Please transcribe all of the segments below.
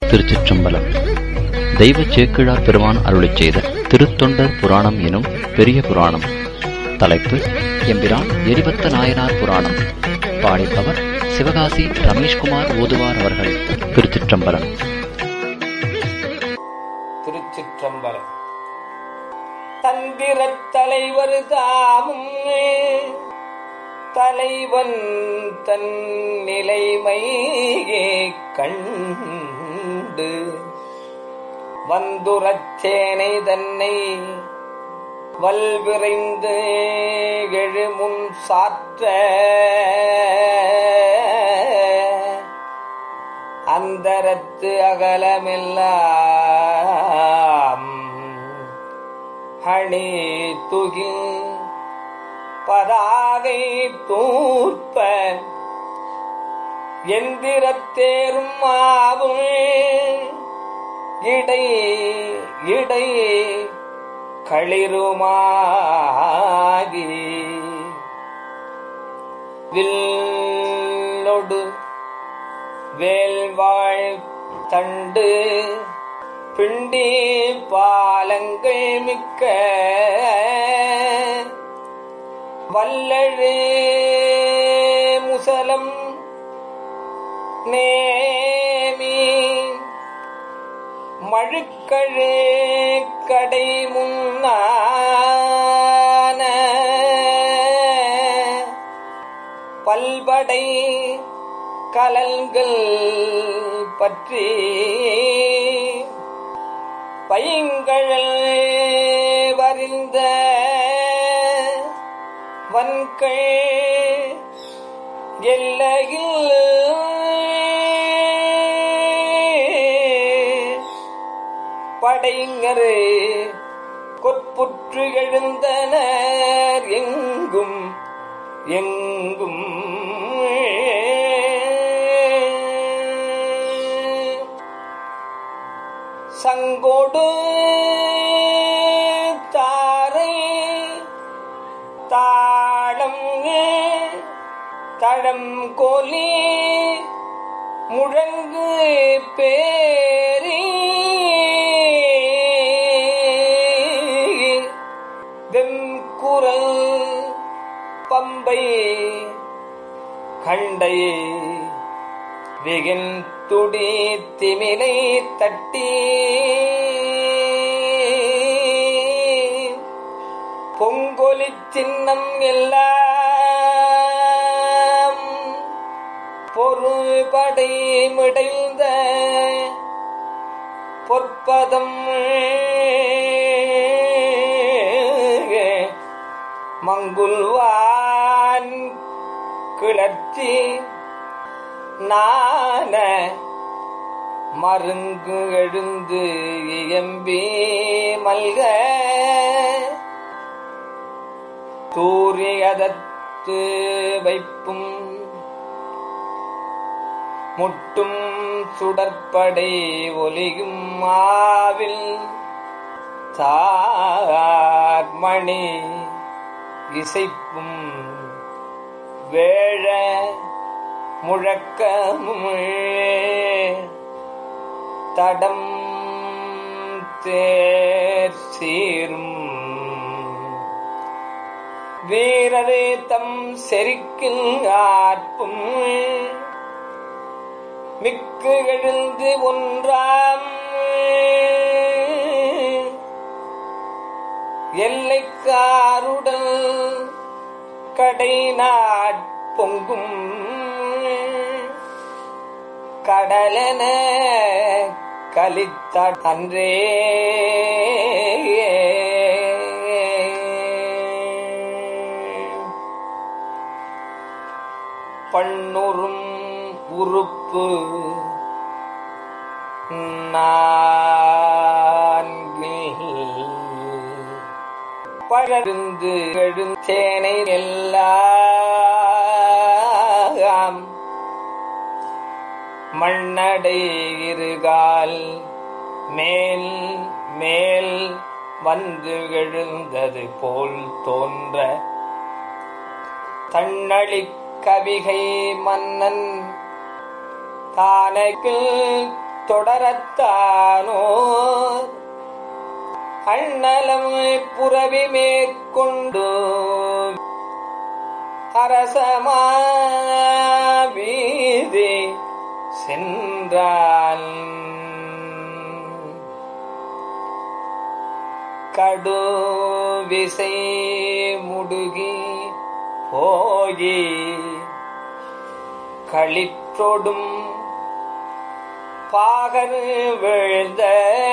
திருச்சிற்றம்பலம் தெய்வ சேக்கிழார் பெருமான் அருளிச் செய்த திருத்தொண்டர் புராணம் எனும் பெரிய புராணம் தலைப்பு எம்பிரான் எரிபத்த நாயனார் புராணம் பாடிப்பவர் சிவகாசி ரமேஷ்குமார் ஓதுவார் அவர்கள் திருச்சிற்றம்பலம் திருச்சிற்றம்பலம் தந்திரத் தலைவர் தாமும் தலைவன் தன் நிலைமையே கண்டு வந்துரச்சேனை தன்னை வல்விரைந்து எழுமுன் சாற்ற அந்தரத்து அகலமெல்லாம் ஹணி துகில் பதாகை தூர்ப்ப எந்திரத்தேரும் மாவும் இடை இடை களிருமாகி வில்லொடு வேல்வாழ் தண்டு பிண்டி பாலங்கள் மிக்க வல்லழு முசலம் நேமி மழுக்கழு கடை முன்னான பல்படை கலல்கள் பற்றி பைங்கழல் வரிந்த வன்கள் எல்லையில் படைங்கரு கொற்புற்று எழுந்தனர் எங்கும் எங்கும் சங்கோடு தாரை தாளம் தழம் கோலி முழங்கு பேரி வெம்குரல் பம்பை கண்டை வெகின் துடி திமிலை தட்டி பொங்கொலி சின்னம் எல்லாம் பொருள்படை மிடைந்த பொற்பதம் மங்குல்வான் கிளர்ச்சி நான மருங்கு எழுந்து இயம்பி மல்க தூரியதத்து வைப்பும் முட்டும் சுடற்படை ஒலியும் மாவில் தார்மணி இசைப்பும் வேழ முழக்கமும் தடம் தேர் சீரும் வீரரே தம் செருக்கில் ஆற்பும் மிக்கு எழுந்து ஒன்றாம் எல்லைக்காருடல் கடை பொங்கும் கடலென கலித்த அன்றே பண்ணுறும் உறுப்பு நான்கில் பழந்து எழுந்தேனை எல்லாம் மண்ணடை இருகால் மேல் மேல் வந்து எழுந்தது போல் தோன்ற தன்னழிக் கவிகை மன்னன் தானக்கு தொடரத்தானோ அண்ணலம் புறவி மேற்கொண்டு அரசமா வீதி சென்றான் கடு விசை முடுகி போகி களிற்றொடும் பாகர் வீழ்ந்த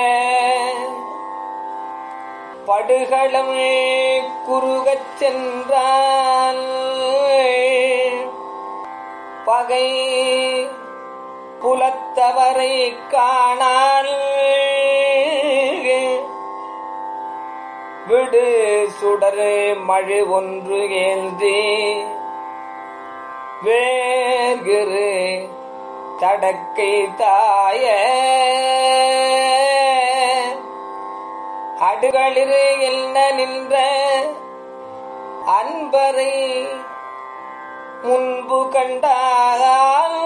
படுகளம் குறுகச் சென்றான் பகை புலத்தவரை காணான் விடு சுடரு மழு ஒன்று ஏந்தி வேர்கிறு தடக்கை தாய அடுகளிரு என்ன நின்ற அன்பரை முன்பு கண்டால்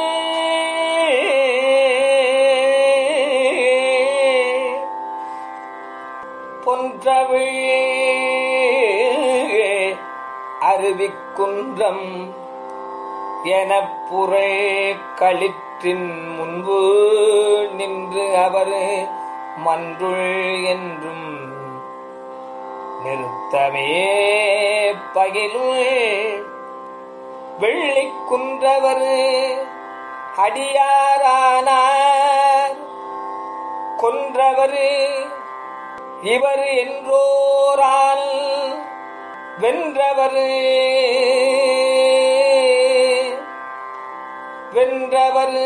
பொன்றவிழ் அருவிக்குன்றம் எனப் புரை களிற்றின் முன்பு நின்று அவர் மன்றுள் என்றும் நிறுத்தமே பகிலும் வெள்ளிக் குன்றவர் அடியாரானார் கொன்றவர் இவர் என்றோரால் வென்றவர் வென்றவர்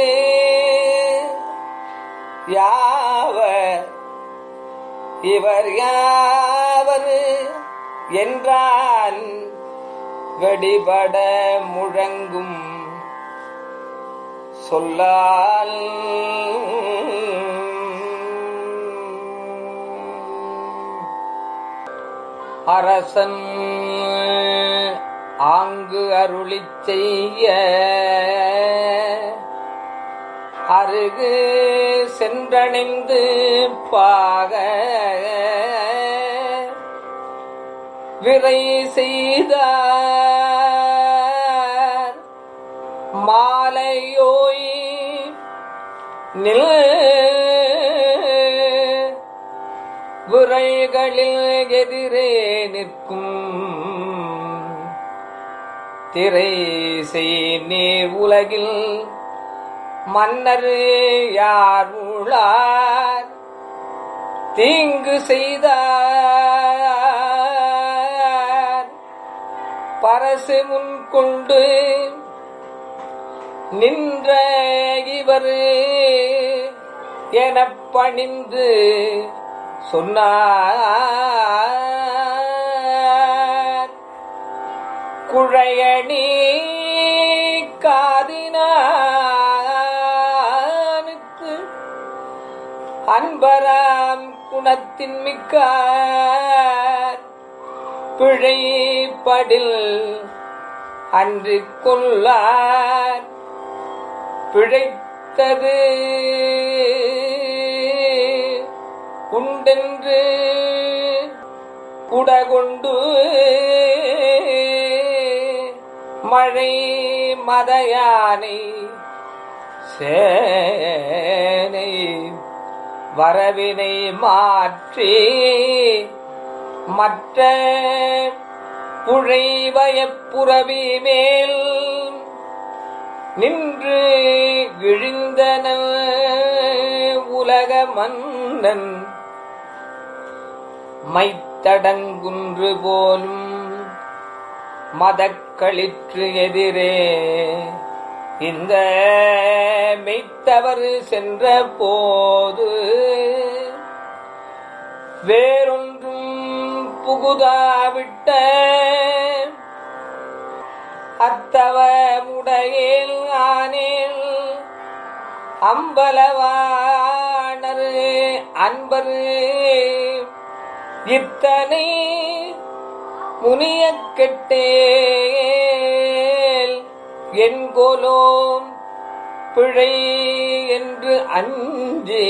யாவர் இவர் யாவர் என்றான் வெடிபட முழங்கும் சொல்லால் அரசன் ஆங்கு அருளிச் செய்ய அருகு சென்றணிந்து பாக விரை செய்தார் மாலையோய் நில் விரைகளில் எதிரே நிற்கும் திரை செய் நீர் உலகில் மன்னர் யார் உள்ளார் தீங்கு செய்தார் பரசு முன் கொண்டு நின்ற இவர் எனப் பணிந்து சொன்னார் குழையணி காதினானுக்கு அன்பராம் குணத்தின் மிக்கார் பிழைப்படில் அன்று கொல்லார் பிழைத்தது உண்டென்று குடகொண்டு மழை மதையானை சேனை வரவினை மாற்றி மற்ற புழைவயப்புறவி மேல் நின்று இழிந்தன உலக மன்னன் மைத்தடங்குன்று போலும் மதக்களிற்று எதிரே இந்த மெய்த்தவர் சென்ற போது வேறொன்றும் புகுதாவிட்ட அத்தவமுடையேல் ஆனேல் அம்பலவாணர் அன்பர் இத்தனை முனியக் கெட்டேல் என்கொலோம் பிழை என்று அஞ்சி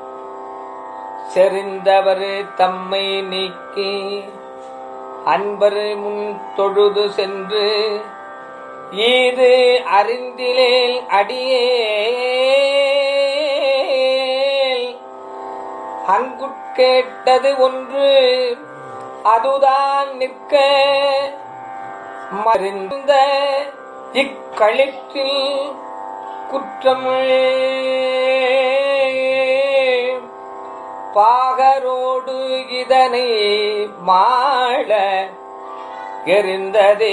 செறிந்தவர் தம்மை நீக்கி அன்பர் முன் தொழுது சென்று ஈது அறிந்திலேல் அடியேல் அங்குட்கேட்டது ஒன்று அதுதான் நிற்க மறிந்த இக்களிற்றில் குற்றம் பாகரோடு இதனை மாள எறிந்ததே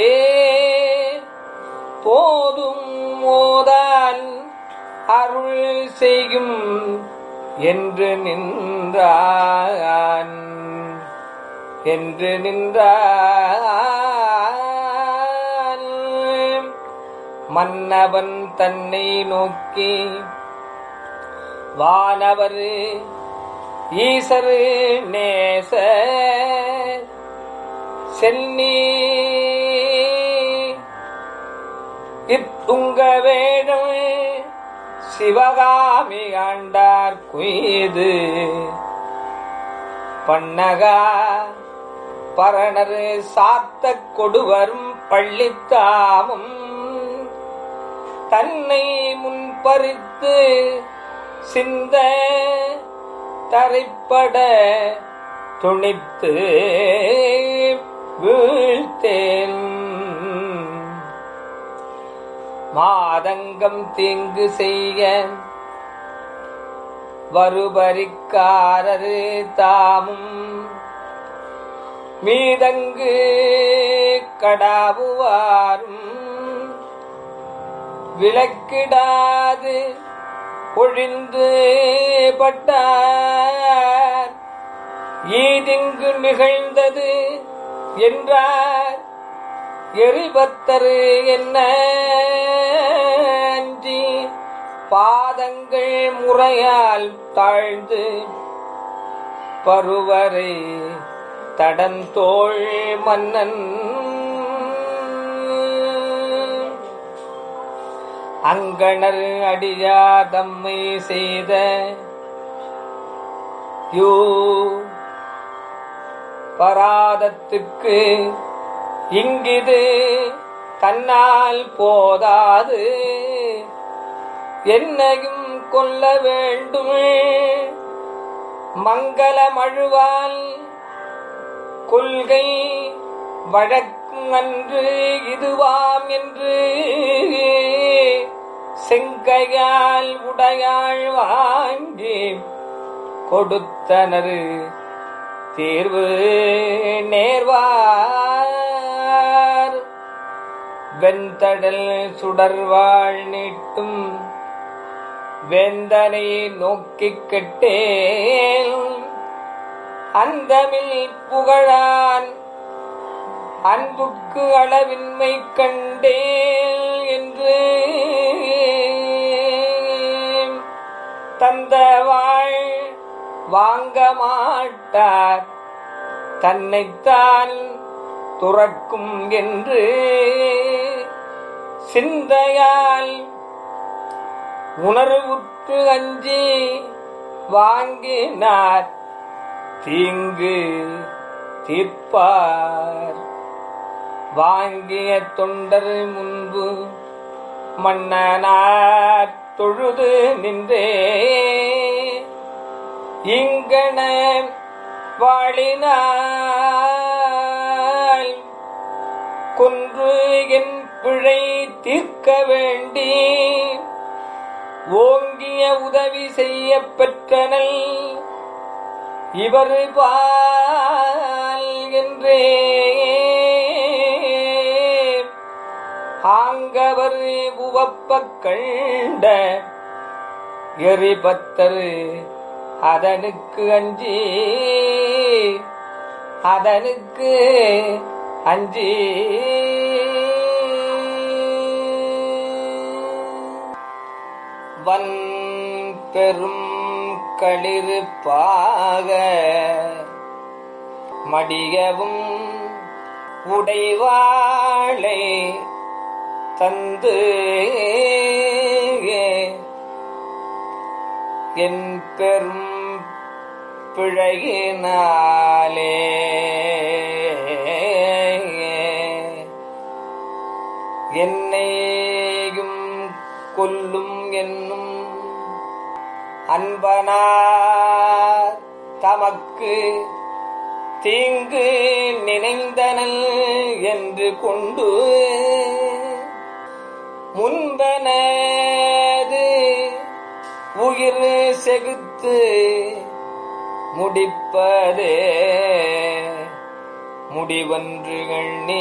போதும் மோதால் அருள் செய்யும் என்று நின்றான் என்று நின்றான் மன்னவன் தன்னை நோக்கி வானவர் ஈசரு நேச சென்னி இத்துங்க வேடம் சிவகாமி ஆண்டார் குய்து பன்னகா பரணர் சாத்த கொடுவரும் பள்ளித்தாமும் தன்னை முன்பறித்து சிந்த தரைப்பட துணித்து வீழ்த்தேன் மாதங்கம் தீங்கு செய்ய வருபரிக்காரரு தாமும் மீதங்கு கடாவுவாரும் விலக்கிடாது ஒழிந்து பட்டார் ஈதிங்கு நிகழ்ந்தது என்றார் எரிபத்தரு என்ன அஞ்சி பாதங்கள் முறையால் தாழ்ந்து பருவரை தடந்தோள் மன்னன் அங்கணர் அடியாதம்மை செய்த யூ பராதத்துக்கு இங்கிது தன்னால் போதாது என்னையும் கொல்ல வேண்டும் மங்கள மழுவால் கொள்கை வழக்கு அன்று இதுவாம் என்று செங்கையால் உடையாள் வாங்கி கொடுத்தனர் தீர்வு நேர்வார் வெண்தடல் சுடர்வாள் நீட்டும் வேந்தனை நோக்கிக் கெட்டேன் அந்தமில் புகழான் அன்புக்கு அளவின்மை கண்டேன் என்று தந்தவாள் வாங்க மாட்டார் தன்னைத்தான் துறக்கும் என்று சிந்தையால் உணர்வுற்று அஞ்சி வாங்கினார் தீங்கு தீர்ப்பார் வாங்கிய தொண்டர் முன்பு மன்னனார் தொழுது நின்றே இங்கன வாழினாள் கொன்று என் பிழை தீர்க்க வேண்டி ஓங்கிய உதவி செய்ய பெற்றனல் இவர் பால் என்றே ஆங்கவர் உவப்பக் கண்ட எரிபத்தரு அதனுக்கு அஞ்சி அதனுக்கு அஞ்சி வன் பெரும் களிறு பாக மடியவும் உடைவாளை தந்து என் பெரும் பிழையினாலே என்னையும் கொல்லும் என்னும் அன்பனார் தமக்கு தீங்கு நினைந்தனல் என்று கொண்டு முன்பனது உயிர் செகுத்து முடிப்பதே முடிவன்றுகள் நீ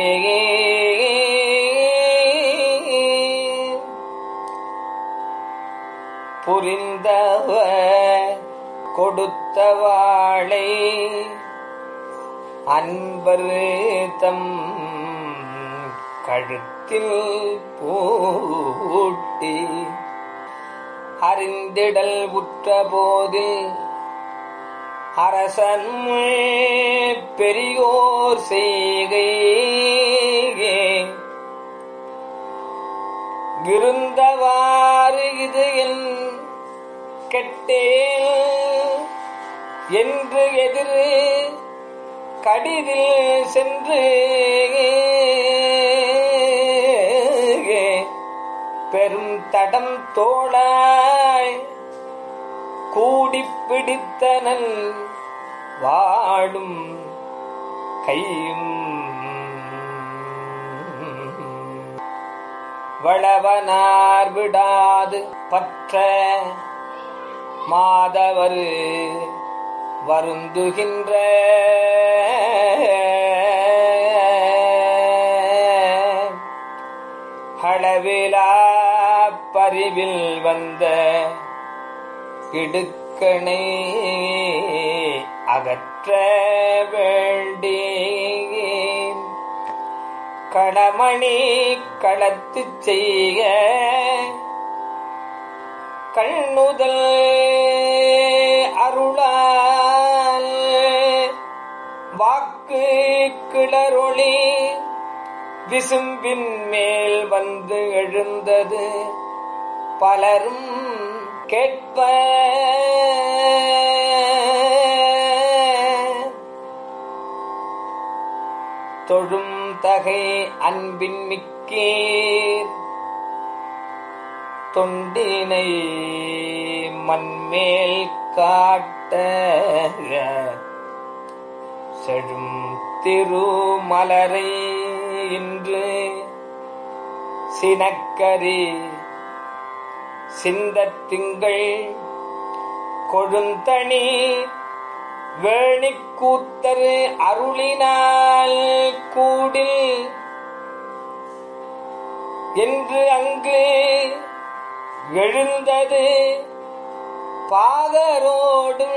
புரிந்தவ கொடுத்த வாளை அன்பர் தம் கழுத்தில் பூட்டி அறிந்திடல் உற்ற போதில் அரசன் பெரியோர் செய்கை விருந்தவாறு இது என் கெட்டேன் என்று எதிர் கடிதில் சென்று பெரும் தடம் தோளாய் கூடிப் பிடித்தனன் வாழும் கையும் வளவனார் விடாது பற்ற மாதவர் வருந்துகின்ற அளவிலா பரிவில் வந்த இடுக்கணை அகற்ற வேண்டி களமணி களத்து செய்ய கண்ணுதல் அருளால் வாக்கு கிளரொளி விசும்பின் மேல் வந்து எழுந்தது பலரும் கேட்ப தொழும் தகை அன்பின் மிக்கீர் தொண்டினை மண்மேல் காட்ட செழும் திருமலரை இன்று சினக்கரி சிந்தத் திங்கள் கொழுந்தணி வேணிக்கூத்தரு அருளினால் கூடில் என்று அங்கு எழுந்தது பாதரோடு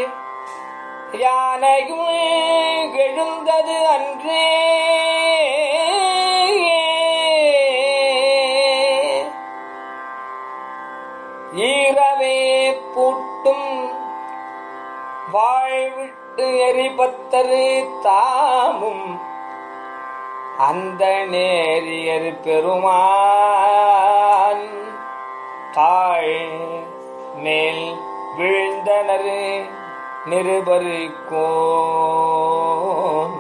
யானையும் எழுந்தது அன்றே ஈரவே பூட்டும் வாழ்விட்டு எரிபத்தரு தாமும் அந்த நேரியர் பெருமான் தாழ் மேல் வீழ்ந்தனர் நிருபருக்கோன்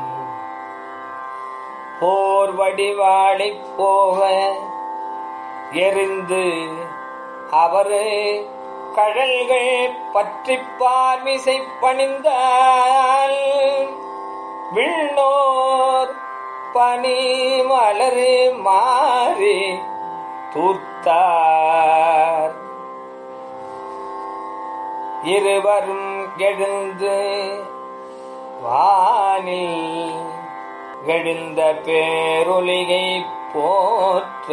போர் வடிவாளை போக எரிந்து அவரு கழல்கள் பற்றி பார்மிசை பணிந்தால் விண்ணோர் பனி மலரு மாறி தூர்த்தார் இருவரும் எழுந்து வானில் எழுந்த பேரொலிகை போற்ற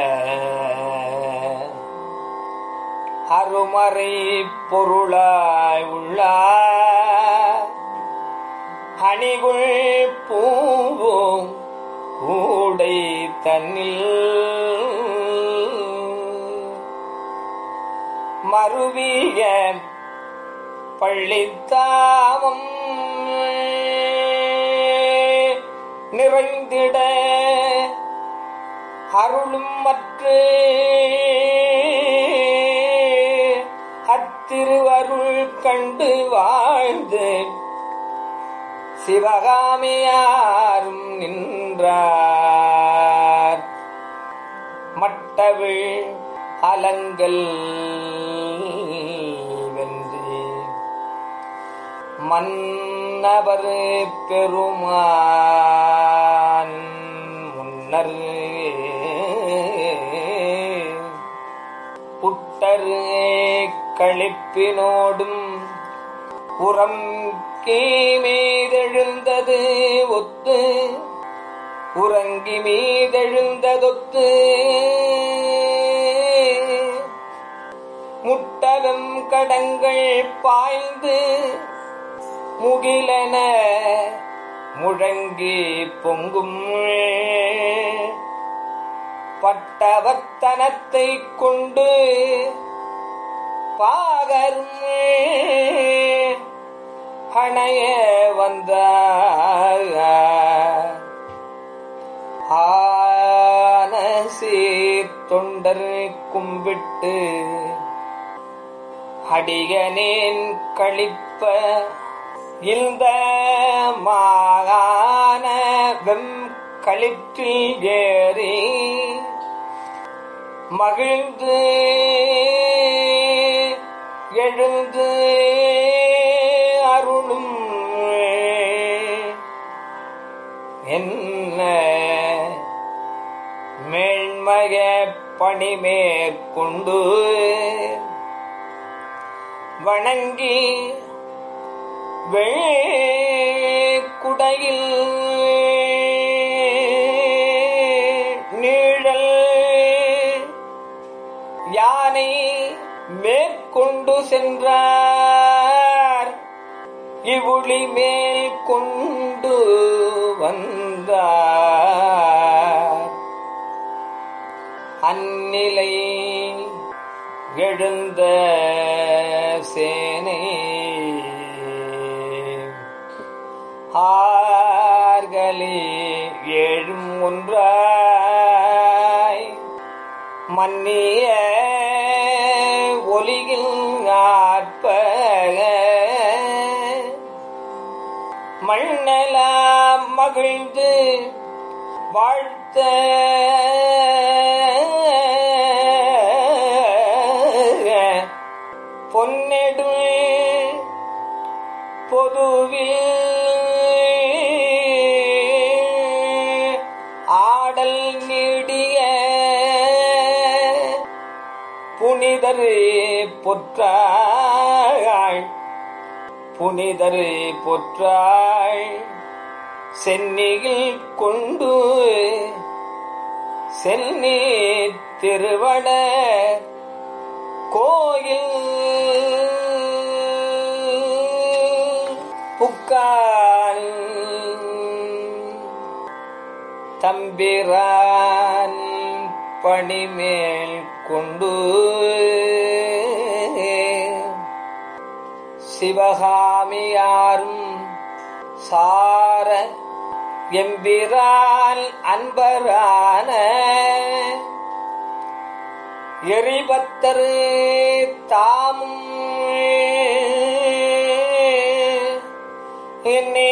அருமறை பொருளாய் உள்ளார் அணிகுள் பூவும் கூடை தன்னில் மருவிய பள்ளித்தாமம் நிறைந்திட அருளும் மற்ற திருவருள் கண்டு வாழ்ந்து சிவகாமியாரும் நின்றார் மட்டவிழ் அலங்கல் வென்று மன்னவர் பெருமான் முன்னர் புட்டரு களிப்பினோடும் உரம் மீதெழுந்தது ஒத்து உறங்கி மீதெழுந்ததொத்து முட்டவம் கடங்கள் பாய்ந்து முகிலன முழங்கி பொங்கும் பட்டவத்தனத்தை கொண்டு பாகரும் அணைய வந்த ஆன சீர் தொண்டர் கும்பிட்டு அடியனேன் கழிப்ப இந்த மாகாண வெம் களிற்றில் ஏறி மகிழ்ந்து எழுந்து அருளும் என்ன மேன்மக பணிமேற்கொண்டு வணங்கி வெள்குடையில் நீழல் யானை மேற்கொண்டு சென்றார் இவுளி மேல் கொண்டு வந்தார் அந்நிலை எழுந்த சேனை ஆர்களே ஏழும் ஒன்றாய் மன்னிய ஒலியில் ஆற்ப மண்ணலாம் மகிழ்ந்து வாழ்த்த பொன்னெடு பொதுவில் ஆடல் நீடிய புனிதர் பொற்றாள் புனிதர் பொற்றாள் சென்னியில் கொண்டு சென்னி திருவட கோயில் புக்கான் தம்பிரான் பணிமேல் கொண்டு சிவகாமியாரும் சார எம்பிரான் அன்பரான எரிபத்தரு தாமும் என்னே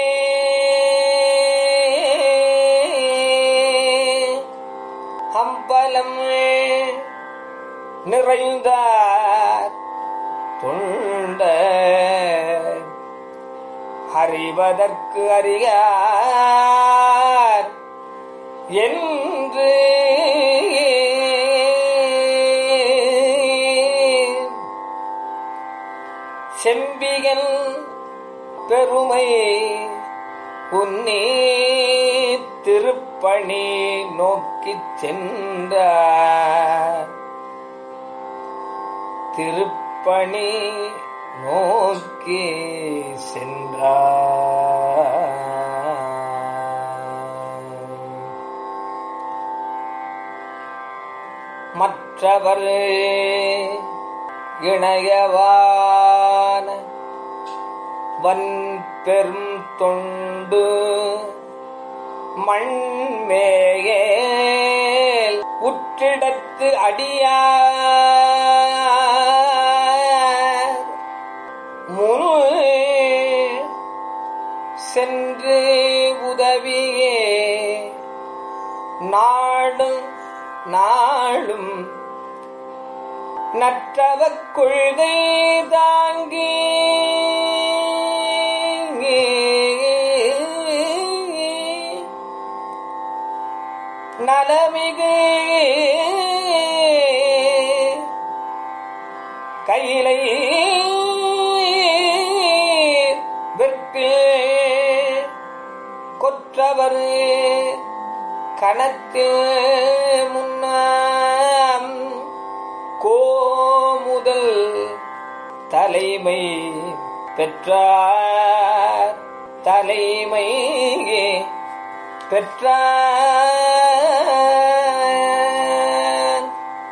அம்பலம் நிறைந்தார் தொண்ட அறிவதற்கு அறியார் என்று செம்பிகன் பெருமை உன்னே திருப்பணி நோக்கிச் சென்றார் திருப்பணி நோக்கி சென்றார் மற்றவர் இணையவான வன் பெரும் தொண்டு மண்மேயேல் உற்றிடத்து அடியார் சென்று உதவியே நாடும் நாளும் நற்றவக் கொள்கை தாங்கி நலமிகு கையிலை விற்கு கொற்றவர் கணத்தில் முன்னாம் கோமுதல் தலைமை பெற்றார் தலைமை பெற்றார்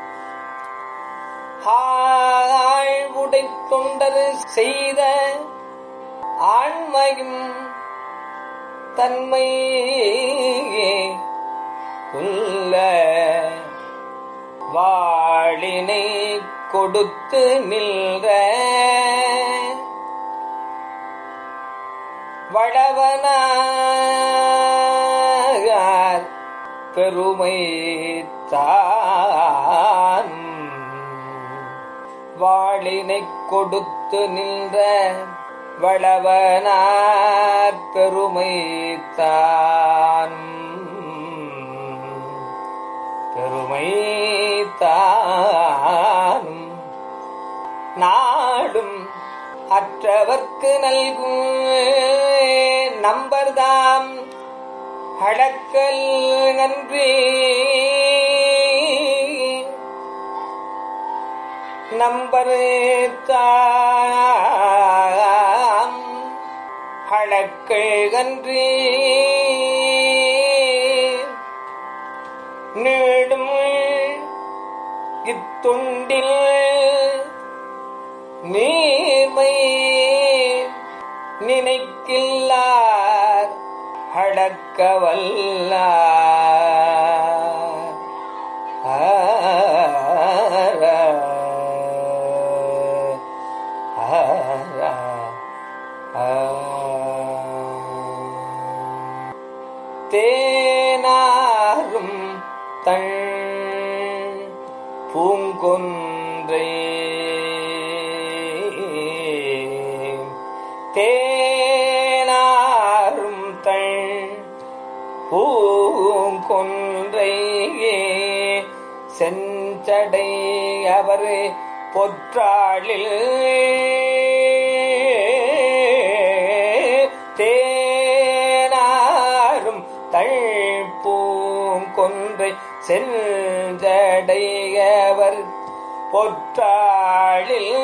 ஆழ்வுடை தொண்டர் செய்த ஆண்மையும் தன்மை உள்ள வாழினை கொடுத்து நில்ற வளவனார் பெருமை தான் வாழினை கொடுத்து நின்ற வளவனார் பெருமை தான் பெருமை தானும் நாடும் அற்றவர்க்கு நல்கும் நம்பர்தாம் அடக்கல் நன்றி நம்பர் தாம் அடக்கள் கன்றி நீடும் இத்துண்டில் நீர்மை நினைக்கில்லார் அடக்க வல்லார் ஆர, ஆர, ஆ. தேனாரும் தள் பூங்கொன்றை தேனாரும் தள் பூங்கொன்றை செஞ்சடை அவர் பொற்றாளில் தேனாரும் தழ்பூங்கொன்றை செஞ்சடையவர் பொற்றாளில்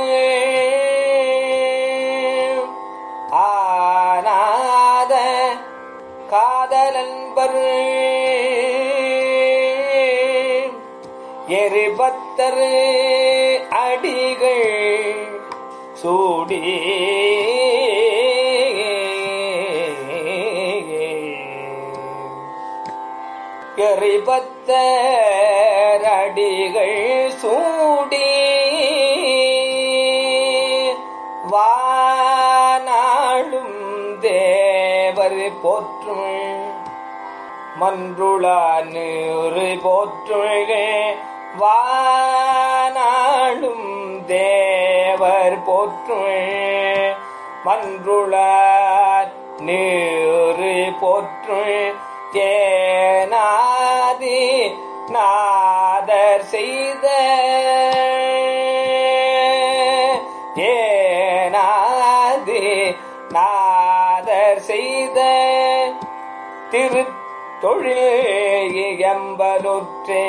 ஆனாத காதலன்பர் எரிபத்தர் அடிகள் சூடி எரிபத்தர் அடிகள் சூடி வானாளும் தேவர் போற்றும் மன்றுளானூறு போற்றுக வானாளும் தேவர் போற்றும் மன்றுளார் நீரு போற்றும் ஏனாதி நாதர் செய்த ஏனாதி நாதர் செய்த திருத்தொழில் இயம்பலுற்றே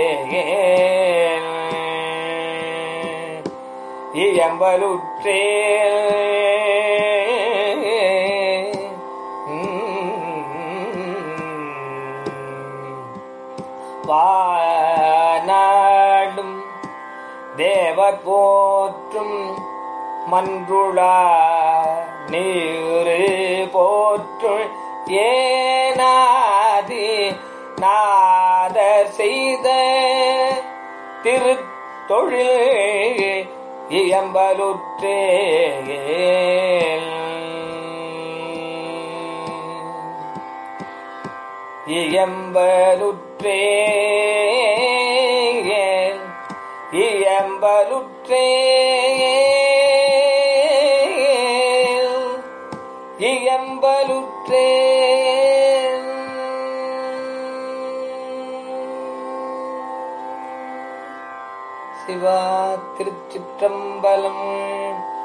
இயம்பலுற்றே வானாடும் தேவர் போற்றும் மன்றுளா நீரு போற்றும் ஏனாதி நாதர் செய்த திருத்தொழில் இயம்பலுற்றே இயம்பலுற்றே இயம்பலுற்றே இயம்பலுற்றே சிவா திருச்சிற்றம்பலம்